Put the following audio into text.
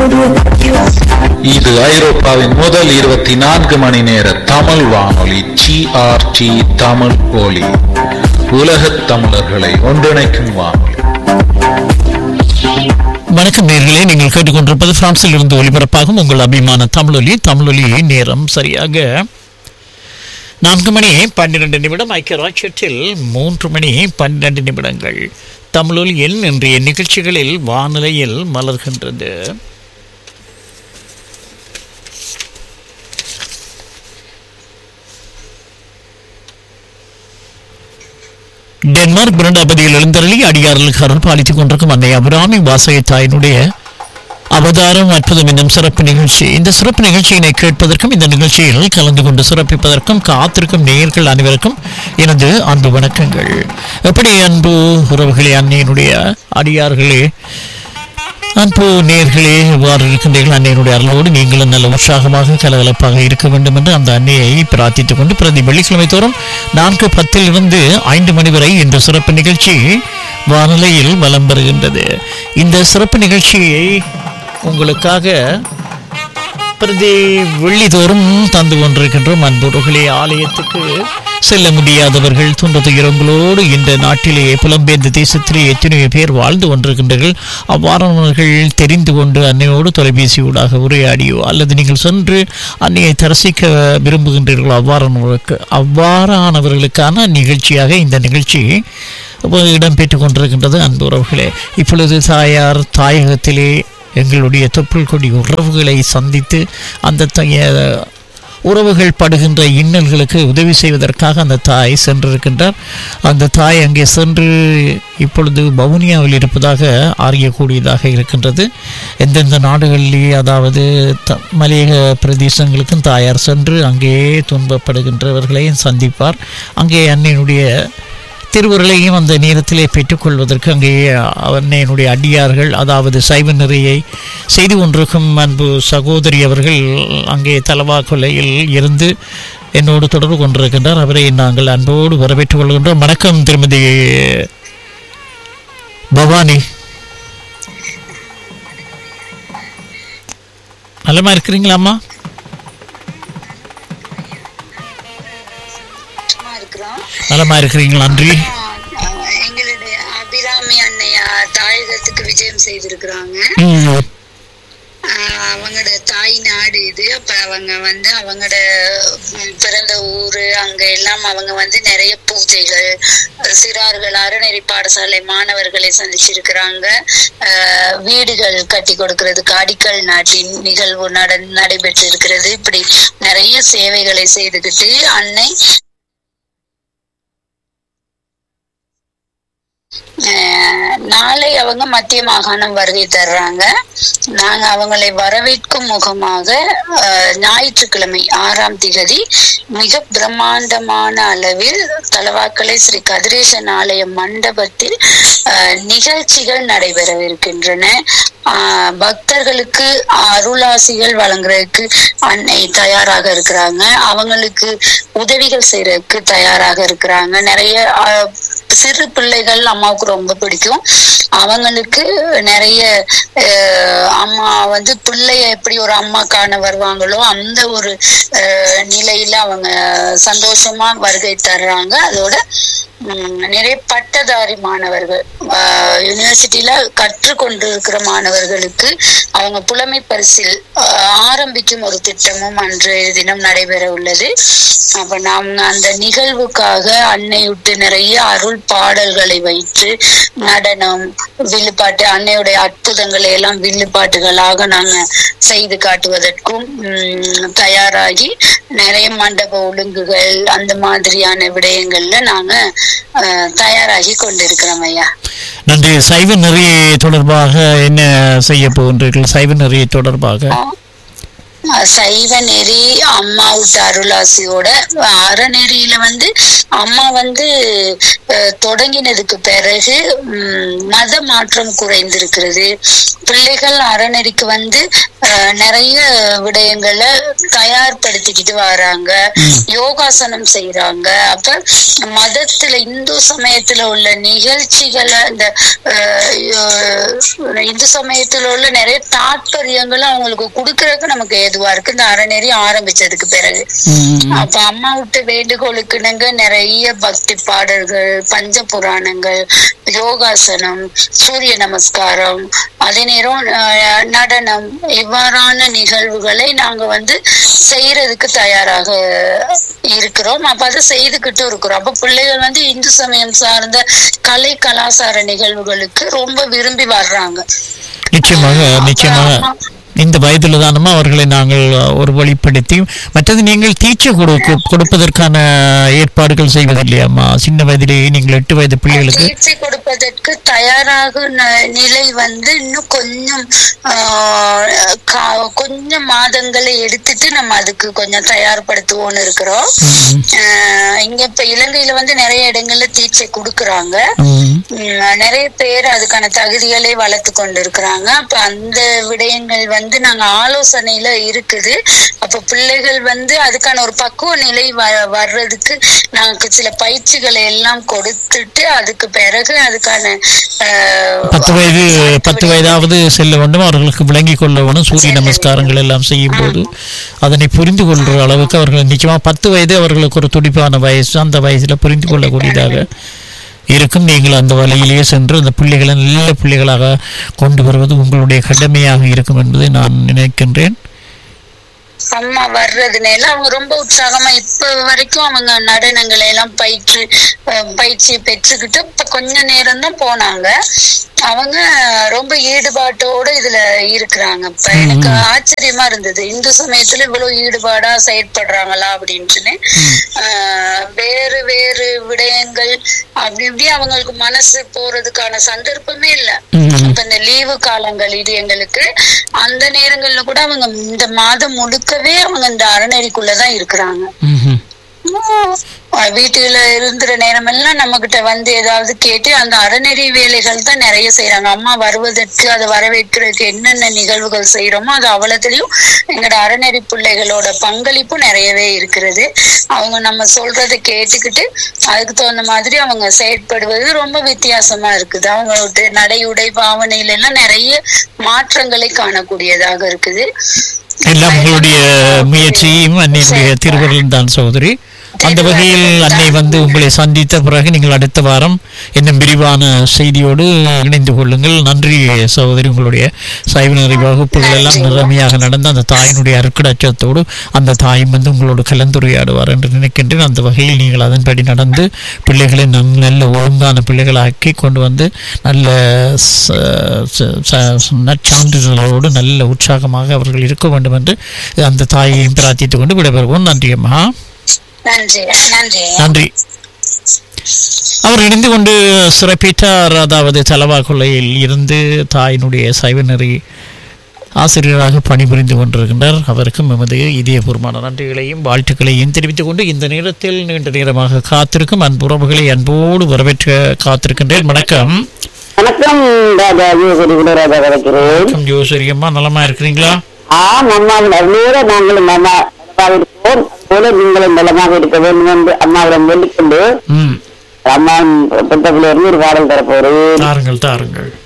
இது ஐரோப்பாவின் முதல் இருபத்தி நான்கு மணி நேர தமிழ் வானொலி ஜிஆர்டி தமிழ் ஒலி உலகத் தமிழர்களை ஒன்றிணைக்கும் வானொலி வணக்கம் நேர்களே நீங்கள் கேட்டுக்கொண்டிருப்பது பிரான்சில் இருந்து ஒலிபரப்பாகும் உங்கள் அபிமான தமிழொலி தமிழொலி நேரம் சரியாக நான்கு மணி பன்னிரண்டு நிமிடம் ஐக்கிய ராஜ்யத்தில் மூன்று மணி பன்னிரண்டு நிமிடங்கள் தமிழொலியில் இன்றைய நிகழ்ச்சிகளில் வானிலையில் மலர்கின்றது டென்மார்க் பிரணபதியில் எழுந்தருளி அடியாரில் கருள் பாலித்துக் கொண்டிருக்கும் அன்னை அபிராமி வாசகை தாயினுடைய அவதாரம் அற்புதம் என்னும் சிறப்பு நிகழ்ச்சி இந்த சிறப்பு நிகழ்ச்சியினை கேட்பதற்கும் இந்த நிகழ்ச்சியில் கலந்து கொண்டு சிறப்பிப்பதற்கும் காத்திருக்கும் நேயர்கள் அனைவருக்கும் எனது அன்பு வணக்கங்கள் எப்படி அன்பு உறவுகளே அன்னையினுடைய அடியார்களே அன்பு நேர்களே எவ்வாறு இருக்கின்றீர்கள் அன்னையினுடைய அருளோடு நீங்களும் நல்ல உற்சாகமாக கலகலப்பாக இருக்க வேண்டும் என்று அந்த அன்னையை பிரார்த்தித்துக் கொண்டு பிரதி வெள்ளிக்கிழமை தோறும் நான்கு பத்திலிருந்து ஐந்து மணி வரை இந்த சிறப்பு நிகழ்ச்சி வானிலையில் வலம் பெறுகின்றது இந்த சிறப்பு நிகழ்ச்சியை உங்களுக்காக பிரதி வெள்ளிதோறும் தந்து கொண்டிருக்கின்றோம் அன்புறர்களே ஆலயத்துக்கு செல்ல முடியாதவர்கள் துன்ப துயரங்களோடு இந்த நாட்டிலேயே புலம்பெயர்ந்த தேசத்திலே எத்தனையோ பேர் வாழ்ந்து கொண்டிருக்கின்றார்கள் அவ்வாறானவர்கள் தெரிந்து கொண்டு அன்னையோடு தொலைபேசி ஊடாக உரையாடியோ அல்லது நீங்கள் சென்று அன்னையை தரிசிக்க விரும்புகின்றீர்களோ அவ்வாறானவர்களுக்கு அவ்வாறானவர்களுக்கான நிகழ்ச்சியாக இந்த நிகழ்ச்சி இடம்பெற்று கொண்டிருக்கின்றது அன்பு உறவுகளே இப்பொழுது தாயார் தாயகத்திலே எங்களுடைய தொப்புள் கொடி உறவுகளை சந்தித்து அந்த த- உறவுகள் படுகின்ற இன்னல்களுக்கு உதவி செய்வதற்காக அந்த தாய் சென்றிருக்கின்றார் அந்த தாய் அங்கே சென்று இப்பொழுது வவுனியாவில் இருப்பதாக அறியக்கூடியதாக இருக்கின்றது எந்தெந்த நாடுகளிலே அதாவது த மலையக பிரதேசங்களுக்கும் தாயார் சென்று அங்கே துன்பப்படுகின்றவர்களையும் சந்திப்பார் அங்கே அன்னையினுடைய திருவுருளையும் அந்த நேரத்திலே பெற்றுக்கொள்வதற்கு அங்கே அன்னையினுடைய அடியார்கள் அதாவது சைவ நிறையை செய்து கொண்டிருக்கும் அன்பு சகோதரி அவர்கள் அங்கே தலவா கொலையில் இருந்து என்னோடு தொடர்பு கொண்டிருக்கின்றார் அவரை நாங்கள் அன்போடு வரவேற்றுக் கொள்கின்றோம் வணக்கம் திருமதி பவானி நலமா இருக்கிறீங்களாம்மா சும்மா இருக்கிறோம் நலமா இருக்கிறீங்களா நன்றி ஆஹ் எங்களுடைய அபிராமி அன்னையா தாயகத்துக்கு விஜயம் செய்திருக்கிறாங்க ம், ஆஹ் அவங்களோட தாய் நாடு இது அப்ப அவங்க வந்து அவங்களோட ம், பிறந்த ஊரு அங்க எல்லாம் அவங்க வந்து நிறைய பூஜைகள் சிறார்கள் அறநெறி பாடசாலை மாணவர்களை சந்திச்சிருக்கிறாங்க ஆஹ் வீடுகள் கட்டி கொடுக்கிறதுக்கு அடிக்கல் நாட்டின் நிகழ்வு நட நடைபெற்று இருக்கிறது இப்படி நிறைய சேவைகளை செய்துகிட்டு அன்னை அஹ் நாளை அவங்க மத்திய மாகாணம் வருகை தர்றாங்க நாங்க அவங்களை வரவேற்கும் முகமாக அஹ், ஞாயிற்றுக்கிழமை ஆறாம் திகதி மிக பிரம்மாண்டமான அளவில் தலவாக்கலை ஸ்ரீ கதிரேசன் ஆலய மண்டபத்தில் அஹ், நிகழ்ச்சிகள் நடைபெறவிருக்கின்றன ஆஹ், பக்தர்களுக்கு அருளாசிகள் வழங்குறதுக்கு அன்னை தயாராக இருக்கிறாங்க அவங்களுக்கு உதவிகள் செய்யறதுக்கு தயாராக இருக்கிறாங்க நிறைய ஆஹ், சிறு பிள்ளைகள் அம்மாவுக்கு ரொம்ப பிடிக்கும் அவங்களுக்கு நிறைய அஹ், அம்மா வந்து பிள்ளைய எப்படி ஒரு அம்மா காண வருவாங்களோ அந்த ஒரு அஹ், நிலையில அவங்க சந்தோஷமா வருகை தர்றாங்க அதோட உம், நிறைய பட்டதாரி மாணவர்கள் ஆஹ், யுனிவர்சிட்டியில கற்றுக்கொண்டு இருக்கிற மாணவர்களுக்கு அவங்க புலமை பரிசில் ஆஹ், ஆரம்பிக்கும் ஒரு திட்டமும் அன்றைய தினம் நடைபெற உள்ளது அப்ப நாம் அந்த நிகழ்வுக்காக அன்னையுட்டு நிறைய அருள் பாடல்களை வைத்து நடனம் வில்லுப்பாட்டு அன்னையுடைய அற்புதங்களை எல்லாம் வில்லுப்பாட்டுகளாக நாங்க செய்து காட்டுவதற்கும் உம், தயாராகி நிறைய மண்டப ஒழுங்குகள் அந்த மாதிரியான விடயங்கள்ல நாங்க அஹ், தயாராகி கொண்டிருக்கிறோம் ஐயா நன்றி சைவ நெறி தொடர்பாக என்ன செய்ய போகின்றீர்கள் சைவ நெறி தொடர்பாக அஹ், சைவ நெறி அம்மா விட்டு அருளாசியோட அறநெறியில வந்து அம்மா வந்து அஹ், தொடங்கினதுக்கு பிறகு ம், மத மாற்றம் குறைந்திருக்கிறது பிள்ளைகள் அறநெறிக்கு வந்து அஹ், நிறைய விடயங்களை தயார்படுத்திக்கிட்டு வராங்க யோகாசனம் செய்யறாங்க அப்ப மதத்துல இந்து சமயத்துல உள்ள நிகழ்ச்சிகளை இந்த அஹ், யோ- இந்து சமயத்துல உள்ள நிறைய தாற்பயங்களை அவங்களுக்கு கொடுக்கறதுக்கு நமக்கு ஏதுவா இருக்கு இந்த அறநெறி ஆரம்பிச்சதுக்கு பிறகு அப்ப அம்மா விட்டு வேண்டுகோளுக்கு இணங்க நிறைய பக்தி பாடல்கள் பஞ்ச புராணங்கள் யோகாசனம் சூரிய நமஸ்காரம் அதே நேரம் அஹ், நடனம் இவ்வாறான நிகழ்வுகளை நாங்க வந்து செய்யறதுக்கு தயாராக இருக்கிறோம் அப்ப அதை செய்துகிட்டு இருக்கிறோம் அப்ப பிள்ளைகள் வந்து இந்து சமயம் சார்ந்த கலை கலாச்சார நிகழ்வுகளுக்கு ரொம்ப விரும்பி வர்றாங்க நிச்சயமாக நிச்சயமாக இந்த வயதில் தானமா அவர்களை நாங்கள் ஒரு வழிப்படுத்தி மற்றது நீங்கள் டீச்சை கொடுக்க கொடுப்பதற்கான ஏற்பாடுகள் செய்வதில்லையாம்மா சின்ன வயதிலேயே நீங்கள் எட்டு வயது பிள்ளைகளுக்கு சிகிச்சை கொடுப்பதற்கு தயாராக ந- நிலை வந்து இன்னும் கொஞ்சம் ஆஹ், கா- கொஞ்சம் மாதங்களை எடுத்துட்டு நம்ம அதுக்கு கொஞ்சம் தயார்படுத்துவோம்னு இருக்கிறோம் ஆஹ், இங்க இப்ப இலங்கையில வந்து நிறைய இடங்கள்ல தீட்சை கொடுக்கறாங்க ம். உம், நிறைய பேர் அதுக்கான தகுதிகளை வளர்த்து கொண்டு இருக்கிறாங்க அப்ப அந்த விடயங்கள் வந்து நாங்க ஆலோசனையில இருக்குது அப்ப பிள்ளைகள் வந்து அதுக்கான ஒரு பக்குவ நிலை வ- வர்றதுக்கு நாங்க சில பயிற்சிகளை எல்லாம் கொடுத்துட்டு அதுக்கு பிறகு அதுக்கான ஆஹ், பத்து வயது பத்து வயதாவது செல்ல வேண்டும் அவர்களுக்கு விளங்கிக் கொள்ள வேணும் சூரிய நமஸ்காரங்கள் எல்லாம் செய்யும் போது அதனை புரிந்து கொள்ற அளவுக்கு அவர்கள் நிச்சயமா பத்து வயது அவர்களுக்கு ஒரு துடிப்பான வயசு அந்த வயசுல புரிந்து கொள்ளக்கூடியதாக இருக்கும் நீங்கள் அந்த வழியிலேயே சென்று அந்த பிள்ளைகளை நல்ல பிள்ளைகளாக கொண்டு வருவது உங்களுடைய கடமையாக இருக்கும் என்பதை நான் நினைக்கின்றேன் அம்மா வர்றதுனால அவங்க ரொம்ப உற்சாகமா இப்ப வரைக்கும் அவங்க நடனங்களை எல்லாம் பயிற்று அஹ், பயிற்சி பெற்றுக்கிட்டு இப்ப கொஞ்ச நேரம் தான் போனாங்க அவங்க ரொம்ப ஈடுபாட்டோட இதுல இருக்கிறாங்க இப்ப எனக்கு ஆச்சரியமா இருந்தது இந்து சமயத்துல இவ்வளவு ஈடுபாடா செயற்படுறாங்களா அப்படின்ட்டுன்னு ஆஹ், வேறு வேறு விடயங்கள் அப்படி இப்படி அவங்களுக்கு மனசு போறதுக்கான சந்தர்ப்பமே இல்ல ம். இப்ப இந்த லீவு காலங்கள் இது எங்களுக்கு அந்த நேரங்கள்ல கூட அவங்க இந்த மாதம் முழுக்கவே அவங்க இந்த அறநெறிக்குள்ளதான் இருக்கிறாங்க ம்ஹும். அஹ் வீட்டுல இருந்துற நேரம் எல்லாம் நம்ம கிட்ட வந்து ஏதாவது கேட்டு அந்த அறநெறி வேலைகள் தான் நிறைய செய்யறாங்க அம்மா வருவதற்கு அதை வரவேற்கிறதுக்கு என்னென்ன நிகழ்வுகள் செய்யறோமோ அது அவ்வளவுலயும் எங்களோட அறநெறி பிள்ளைகளோட பங்களிப்பும் நிறையவே இருக்கிறது அவங்க நம்ம சொல்றதை கேட்டுக்கிட்டு அதுக்கு தகுந்த மாதிரி அவங்க செயற்படுவது ரொம்ப வித்தியாசமா இருக்குது அவங்களோட நடை உடை பாவனையில எல்லாம் நிறைய மாற்றங்களை காணக்கூடியதாக இருக்குது எல்லாம் உங்களுடைய முயற்சியும் அன்னையுடைய திருவருள் தான் சகோதரி அந்த வகையில் அன்னை வந்து உங்களை சந்தித்த பிறகு நீங்கள் அடுத்த வாரம் இன்னும் விரிவான செய்தியோடு இணைந்து கொள்ளுங்கள் நன்றி சகோதரி உங்களுடைய சைவநெறி வகுப்புகள் எல்லாம் நிறமையாக நடந்து அந்த தாயினுடைய அருக்கடச்சத்தோடு அந்த தாயும் வந்து உங்களோடு கலந்துரையாடுவார் என்று நினைக்கின்றேன் அந்த வகையில் நீங்கள் அதன்படி நடந்து பிள்ளைகளை நன் நல்ல ஒழுங்கான பிள்ளைகளாக்கி கொண்டு வந்து நல்ல ச- ச- ச- நற்சான்றிதழோடு நல்ல உற்சாகமாக அவர்கள் இருக்க வேண்டும் என்று அந்த தாயையும் பிரார்த்தித்துக் கொண்டு விடைபெறுவோம் நன்றி அம்மா நன்றி நன்றி நன்றி அவர் இணைந்து கொண்டு சிறப்பித்தார் அதாவது தலவா கொள்ளையில் இருந்து தாயினுடைய சைவநெறி ஆசிரியராக பணிபுரிந்து கொண்டிருக்கின்றார் அவருக்கும் எமது இதயபூர்வமான நன்றிகளையும் வாழ்த்துக்களையும் தெரிவித்துக் கொண்டு இந்த நேரத்தில் நீண்ட நேரமாக காத்திருக்கும் அன்புறவுகளை அன்போடு வரவேற்க காத்திருக்கின்றேன் வணக்கம் வணக்கம் ராஜா ஜீவகுடி குணராஜா கிடைக்கிறேன் வணக்கம் ஜோசரி அம்மா நலமா இருக்கிறீங்களா ஆ நம்ம நேர நாங்களும் நம்ம நலமாக இருப்போம் அதுபோல நீங்களும் நலமாக இருக்க வேண்டும் என்று அம்மாவிடம் வேண்டிக்கொண்டு ம் அம்மா புத்தகத்திலிருந்து ஒரு பாடல் தரப்போறேன் தாருங்கள் தாருங்கள்